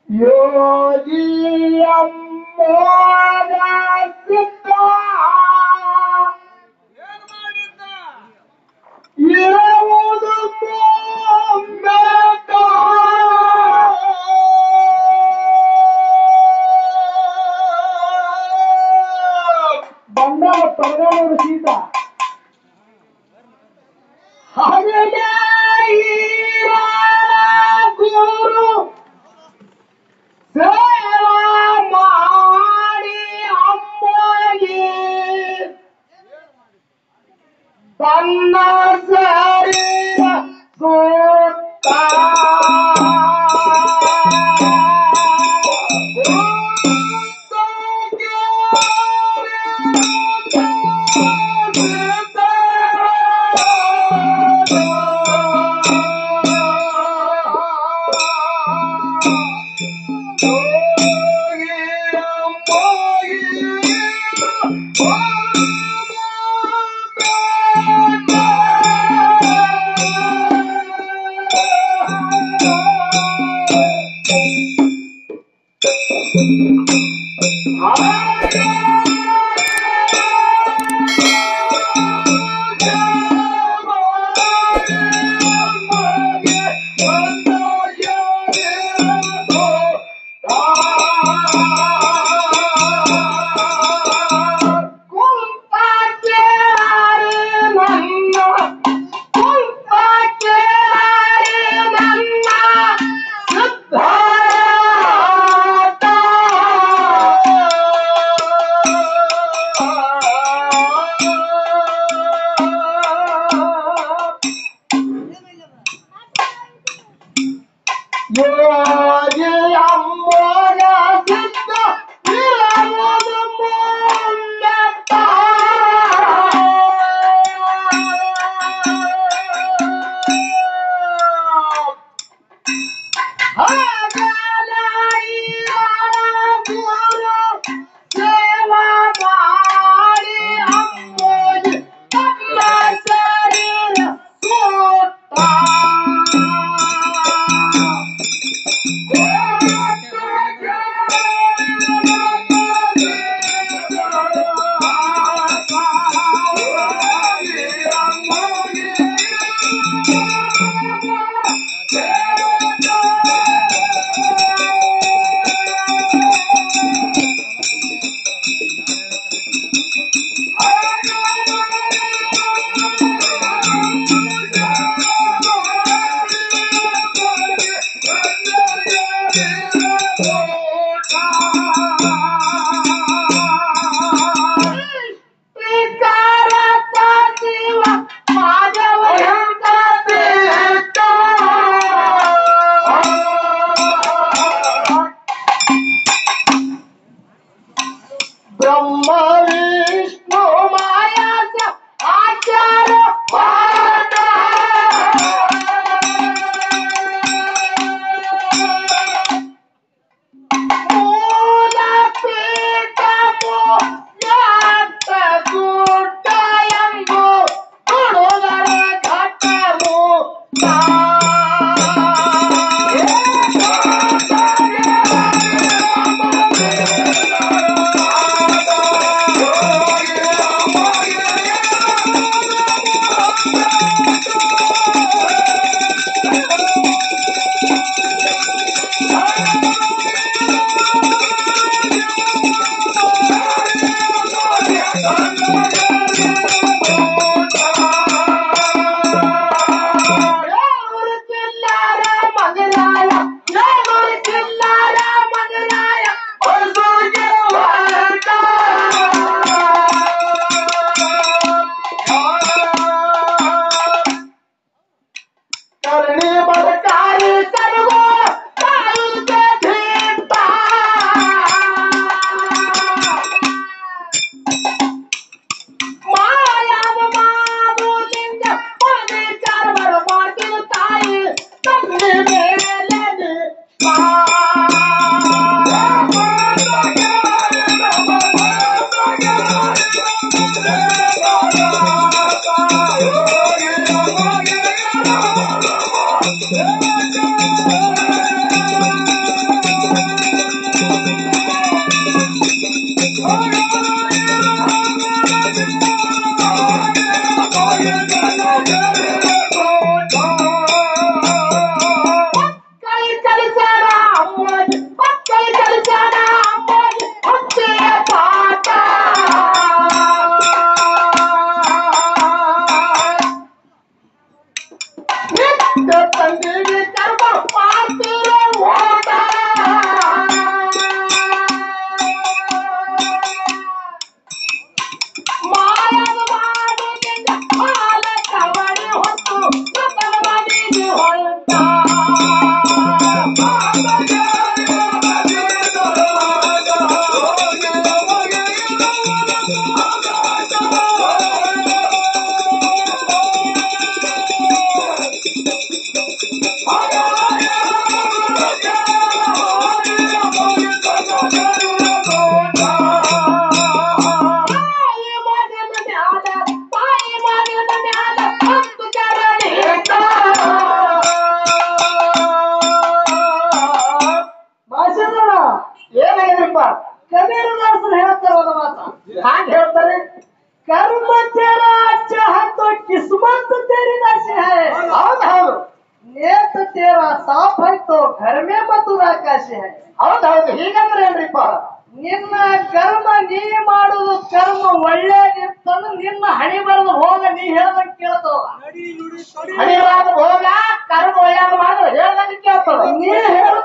ಯೋಗಿಯಮ್ಮೋಗ ಸಿದ್ಧ ಏನ್ ಮಾಡಿದ್ದ ಇರುವುದು ಮುಂಬೇಕ. ಬಂಗಾರ ಪರಗಾನವರು ಸೀತ ಹಾಗೆ ಗುರು ಸೇವಾ ಮಾಡಿ ಅಮ್ಮಗೆ ತನ್ನ ಶರೀರ ಸುತ್ತ ಯೋಗಿ ಅಮ್ಮನ ಸಿದ್ಧ ಇರುವುದು ಮುಂದತ್ತ. ಹಾಗಲಾಯಿರ ಗುರು ಸೇವಾ ಮಾಡಿ ಅಮ್ಮೋಜಿ ತಮ್ಮ ಶರೀರ ಸುತ್ತ. ಬ್ರಹ್ಮ ವಿಷ್ಣು ಮಾಯಾಸ ಆಚಾರ ಮೂಲ ಪೀಠಮು ಯಾತ ಗುಡ್ಡ ಎಂಬು ಹುಡುಗರ ಘಟ್ಟಮು ಏಳೂರು ಚಿಲ್ಲಾರ ಮಗನಾಯ ಏಳೂರು ಚಿಲ್ಲಾರ ಮಗನಾಯ ಹೊರಸೂರಿಗೆ ಹೊರಟ. ಕರ್ಣಿ ಬರಕಾರಿ ತರುಗೋ ತಾಯಿಗೆ ಧೀಟ. ಮಾಯಾವ ಮಾಮೂಲಿಂದ ಪದೇ ಚಾರವರ ಮಾಡ್ತೀವಿ ತಾಯಿ ತಪ್ಪಿ ಮೇಲೆ ತಾಯಿ ಮಗನ ಮ್ಯಾಲ ತಾಯಿ ಮಗನ ಮ್ಯಾಲ ಹತ್ತು ಚರಣಿ ಭಾಷಣ ಏನಾಗಿದ್ರಿಪ್ಪ ಕಬೀರದಾಸರು ಹೇಳ್ತಾರ ಒಂದು ಮಾತ ಹಾಗೆ ಹೇಳ್ತಾರೆ कर्म तेरा चाह तो किस्मत तेरी नश है ಹೌದು ಹೌದು नेत तेरा साफ है तो घर में मथुरा काश है ಹೌದು ಹೌದು ಹೀಗಂದ್ರೆ ಏನ್ರಿಪ್ಪ ನಿನ್ನ ಕರ್ಮ ನೀ ಮಾಡುದು ಕರ್ಮ ಒಳ್ಳೆ ನಿಂತಂದ್ರೆ ನಿನ್ನ ಹಣಿ ಬರೆದು ಹೋಗ ನೀ ಹೇಳ್ದಂಗ್ ಕೇಳ್ತವ ಹಣಿರಾದ ಹೋಗ ಕರ್ಮ ಒಳ್ಳೆಯದು ಮಾಡಿದ್ರೆ ಹೇಳ್ದಂಗೆ ಕೇಳ್ತದ ನೀ ಹೇಳ